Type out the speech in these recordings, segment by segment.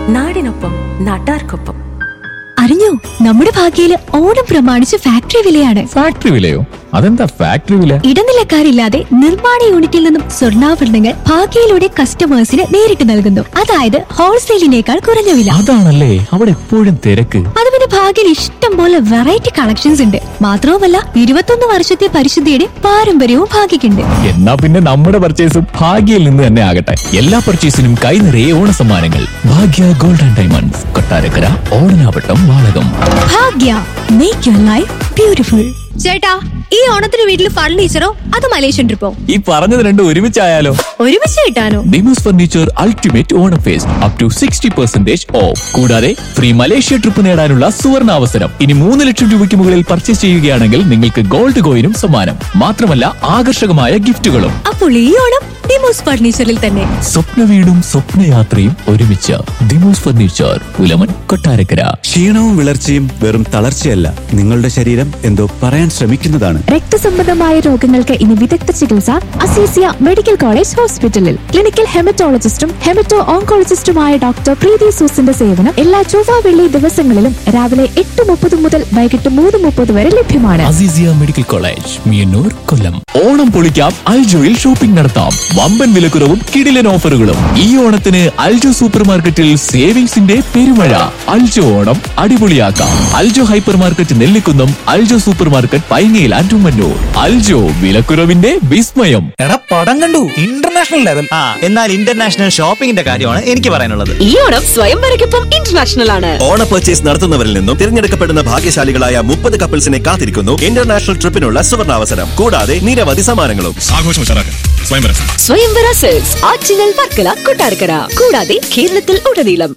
നാടിനൊപ്പം നാട്ടാർക്കൊപ്പം അറിഞ്ഞോ നമ്മുടെ ഭാഗ്യയില് ഓണം പ്രമാണിച്ച് ഫാക്ടറി വിലയാണ് ഫാക്ടറി വിലയോ അതെന്താ ഫാക്ടറി വില ഇടനിലക്കാരില്ലാതെ നിർമ്മാണ യൂണിറ്റിൽ നിന്നും സ്വർണ്ണാഭരണങ്ങൾ ഭാഗ്യയിലൂടെ കസ്റ്റമേഴ്സിന് നേരിട്ട് നൽകുന്നു അതായത് ഹോൾസെയിലിനേക്കാൾ കുറഞ്ഞ വില അതാണല്ലേ അവിടെ എപ്പോഴും തിരക്ക് അത് പിന്നെ ഭാഗ്യയിൽ ഇഷ്ടം പോലെ വെറൈറ്റി കളക്ഷൻസ് ഉണ്ട് മാത്രവുമല്ല ഇരുപത്തൊന്ന് വർഷത്തെ പരിശുദ്ധിയുടെ പാരമ്പര്യവും ഭാഗ്യക്കുണ്ട് എന്നാ പിന്നെ നമ്മുടെ പർച്ചേസും ഭാഗ്യയിൽ നിന്ന് തന്നെ ആകട്ടെ എല്ലാ പർച്ചേസിനും കൈ നിറയെ ഓണ സമ്മാനങ്ങൾ Bhagya gold and diamonds Kottarakkara Odanavattam Valakom Bhagya make your life beautiful ചേട്ടാ ഈ ഓണത്തിന് വീട്ടിൽ ഫർണിച്ചറോ അത് മലേഷ്യൻ ട്രിപ്പോ ഈ പറഞ്ഞത് രണ്ടും ഒരുമിച്ചായാലോ ഒരുമിച്ച് കിട്ടാനോ Demos furniture ultimate Onam fest up to sixty percentage off കൂടാതെ ഫ്രീ മലേഷ്യ ട്രിപ്പ് നേടാനുള്ള സുവർണ അവസരം ഇനി മൂന്ന് ലക്ഷം രൂപയ്ക്ക് മുകളിൽ പർച്ചേസ് ചെയ്യുകയാണെങ്കിൽ നിങ്ങൾക്ക് ഗോൾഡ് കോയിനും സമ്മാനം മാത്രമല്ല ആകർഷകമായ ഗിഫ്റ്റുകളും അപ്പോൾ ഈ ഓണം ഡിമോസ് ഫർണിച്ചറിൽ തന്നെ സ്വപ്ന വീടും സ്വപ്നയാത്രയും ഒരുമിച്ച് ദിമോസ് ഫർണിച്ചർ പുലമൻ കൊട്ടാരക്കര ക്ഷീണവും വിളർച്ചയും വെറും തളർച്ചയല്ല നിങ്ങളുടെ ശരീരം എന്തോ പറയാൻ ശ്രമിക്കുന്നതാണ് രക്തസംബന്ധമായ രോഗങ്ങൾക്ക് ഇനി വിദഗ്ധ ചികിത്സ അസീസിയ മെഡിക്കൽ കോളേജ് ഹോസ്പിറ്റലിൽ ക്ലിനിക്കൽ ഹെമറ്റോളജിസ്റ്റും ഹെമറ്റോ ഓങ്കോളജിസ്റ്റുമായ ഡോക്ടർ പ്രീതി സൂസിന്റെ സേവനം എല്ലാ ചൊവ്വ വെള്ളി ദിവസങ്ങളിലും രാവിലെ എട്ട് മുപ്പത് മുതൽ വൈകിട്ട് മൂന്ന് മുപ്പത് വരെ ലഭ്യമാണ് അസീസിയ മെഡിക്കൽ കോളേജ് മിയന്നൂർ കൊല്ലം ഓണം പൊളിക്കാം അൽജോയിൽ ഷോപ്പിംഗ് നടത്താം വമ്പൻ വിലക്കുറവും കിടിലൻ ഓഫറുകളും ഈ ഓണത്തിന് അൽജോ സൂപ്പർ മാർക്കറ്റിൽ സേവിങ്സിന്റെ പെരുമഴ അൽജോ ഓണം അടിപൊളിയാക്കാം Aljo hypermarket Nellikunnam Aljo supermarket പൈങ്ങയിൽ ആൻഡുമന്നൂർ അൽജോ വിലക്കുറവിന്റെ വിസ്മയം എടാ പടം കണ്ടു ഇന്റർനാഷണൽ ലെവൽ ആ എന്നാൽ ഇന്റർനാഷണൽ ഷോപ്പിംഗിന്റെ കാര്യമാണ് എനിക്ക് പറയാനുള്ളത് ഈ ഓണം സ്വയംവരയ്ക്കൊപ്പം ഇന്റർനാഷണൽ ആണ് ഓണ പർച്ചേസ് നടത്തുന്നവരിൽ നിന്നും തിരഞ്ഞെടുക്കപ്പെടുന്ന ഭാഗ്യശാലികളായ മുപ്പത് കപ്പിൾസിനെ കാത്തിരിക്കുന്നു ഇന്റർനാഷണൽ ട്രിപ്പിനുള്ള സുവർണാവസരം കൂടാതെ നിരവധി സമ്മാനങ്ങളും ആഘോഷം ഉഷാറാക്കാൻ സ്വയംവരം സ്വയംവര സെൽസ് ആറ്റിങ്ങൽ വർക്കല കൊട്ടാരക്കര കൂടാതെ കേരളത്തിൽ ഉടനീളം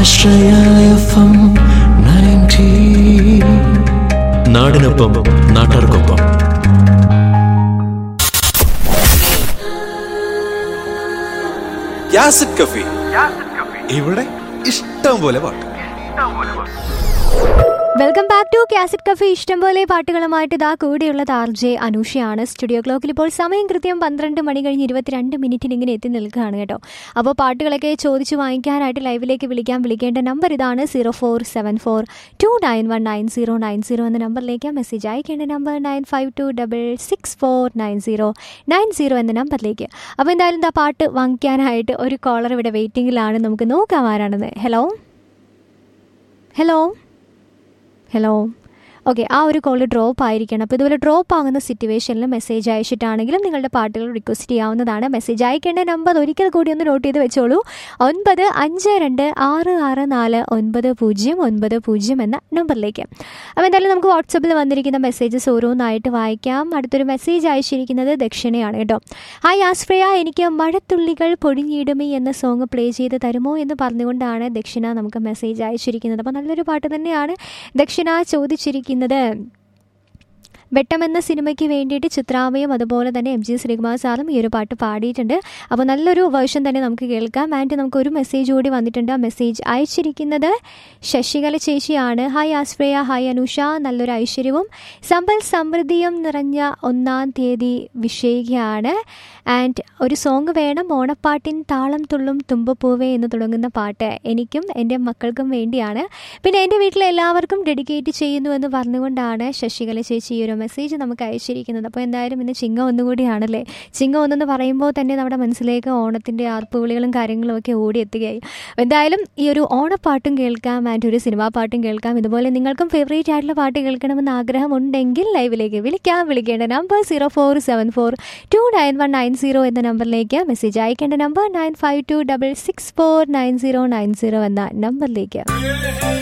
നാടിനൊപ്പം നാട്ടാർക്കൊപ്പം യാസിഡ് കഫി ഇവിടെ ഇഷ്ടം പോലെ പാട്ട് welcome back to cassette cafe ഇഷ്ടംപോലെ പാട്ടുകളുമായിട്ട് ഇതാ കൂടെയുള്ളത് ആർ ജെ അനൂഷയാണ് സ്റ്റുഡിയോ ക്ലോക്കിൽ ഇപ്പോൾ സമയം കൃത്യം പന്ത്രണ്ട് മണി കഴിഞ്ഞ് ഇരുപത്തിരണ്ട് മിനിറ്റിന് ഇങ്ങനെ എത്തി നിൽക്കുകയാണ് കേട്ടോ അപ്പോൾ പാട്ടുകളൊക്കെ ചോദിച്ചു വാങ്ങിക്കാനായിട്ട് ലൈവിലേക്ക് വിളിക്കാൻ വിളിക്കേണ്ട നമ്പർ ഇതാണ് zero four seven four two nine one nine zero nine zero എന്ന നമ്പറിലേക്ക് മെസ്സേജ് അയക്കേണ്ട number nine five two double six four nine zero nine zero എന്ന നമ്പറിലേക്ക് അപ്പോൾ എന്തായാലും ഇതാ പാട്ട് വാങ്ങിക്കാനായിട്ട് ഒരു കോളർ ഇവിടെ വെയിറ്റിംഗിലാണ് നമുക്ക് നോക്കാം ആരാണെന്ന് ഹലോ ഹലോ ഹലോ ഓക്കെ ആ ഒരു കോൾ ഡ്രോപ്പ് ആയിരിക്കണം അപ്പോൾ ഇതുപോലെ ഡ്രോപ്പ് ആകുന്ന സിറ്റുവേഷനിൽ മെസ്സേജ് അയച്ചിട്ടാണെങ്കിലും നിങ്ങളുടെ പാട്ടുകൾ റിക്വസ്റ്റ് ചെയ്യാവുന്നതാണ് മെസ്സേജ് അയക്കേണ്ട നമ്പർ ഒരിക്കൽ കൂടി ഒന്ന് നോട്ട് ചെയ്ത് വെച്ചോളൂ ഒൻപത് അഞ്ച് രണ്ട് ആറ് ആറ് നാല് ഒൻപത് പൂജ്യം ഒൻപത് പൂജ്യം എന്ന നമ്പറിലേക്ക് അപ്പോൾ എന്തായാലും നമുക്ക് വാട്സപ്പിൽ വന്നിരിക്കുന്ന മെസ്സേജസ് ഓരോന്നായിട്ട് വായിക്കാം അടുത്തൊരു മെസ്സേജ് അയച്ചിരിക്കുന്നത് ദക്ഷിണയാണ് കേട്ടോ ഹായ് ആസ്ഫ്രയ എനിക്ക് മഴത്തുള്ളികൾ പൊടിഞ്ഞിടുമി എന്ന സോങ് പ്ലേ ചെയ്ത് തരുമോ എന്ന് പറഞ്ഞുകൊണ്ടാണ് ദക്ഷിണ നമുക്ക് മെസ്സേജ് അയച്ചിരിക്കുന്നത് അപ്പോൾ നല്ലൊരു പാട്ട് തന്നെയാണ് ദക്ഷിണ ചോദിച്ചിരിക്കുന്നത് വെട്ടം എന്ന സിനിമയ്ക്ക് വേണ്ടിയിട്ട് ചിത്രാമയും അതുപോലെ തന്നെ എം ജി ശ്രീകുമാർ സാറും ഈ ഒരു പാട്ട് പാടിയിട്ടുണ്ട് അപ്പോൾ നല്ലൊരു വേർഷൻ തന്നെ നമുക്ക് കേൾക്കാം ആൻഡ് നമുക്ക് ഒരു മെസ്സേജ് കൂടി വന്നിട്ടുണ്ട് ആ മെസ്സേജ് അയച്ചിരിക്കുന്നത് ശശികല ചേച്ചിയാണ് ഹായ് ആസ്ഫ്രയ ഹായ് അനുഷ നല്ലൊരു ഐശ്വര്യവും സമ്പൽ സമൃദ്ധിയും നിറഞ്ഞ ഒന്നാം തീയതി വിഷയിക്കുകയാണ് ആൻഡ് ഒരു സോങ് വേണം ഓണപ്പാട്ടിൻ താളം തുള്ളും തുമ്പപ്പൂവേ എന്ന് തുടങ്ങുന്ന പാട്ട് എനിക്കും എൻ്റെ മക്കൾക്കും വേണ്ടിയാണ് പിന്നെ എൻ്റെ വീട്ടിലെ എല്ലാവർക്കും ഡെഡിക്കേറ്റ് ചെയ്യുന്നു എന്ന് പറഞ്ഞുകൊണ്ടാണ് ശശികല ചേച്ചി ഈ ഒരു മെസ്സേജ് നമുക്ക് അയച്ചിരിക്കുന്നത് അപ്പോൾ എന്തായാലും ഇന്ന് ചിങ്ങം ഒന്നുകൂടിയാണല്ലേ ചിങ്ങം ഒന്നെന്ന് പറയുമ്പോൾ തന്നെ നമ്മുടെ മനസ്സിലേക്ക് ഓണത്തിൻ്റെ ആർപ്പുവിളികളും കാര്യങ്ങളും ഒക്കെ ഓടിയെത്തുകയായി എന്തായാലും ഈ ഒരു ഓണപ്പാട്ടും കേൾക്കാം ആൻഡ് ഒരു സിനിമാ പാട്ടും കേൾക്കാം ഇതുപോലെ നിങ്ങൾക്കും ഫേവറേറ്റ് ആയിട്ടുള്ള പാട്ട് കേൾക്കണമെന്ന് ആഗ്രഹമുണ്ടെങ്കിൽ ലൈവിലേക്ക് വിളിക്കാം വിളിക്കേണ്ട number zero four seven four two nine one nine zero എന്ന നമ്പറിലേക്ക് മെസ്സേജ് അയക്കേണ്ട number nine five two double six four nine zero nine zero എന്ന നമ്പറിലേക്ക്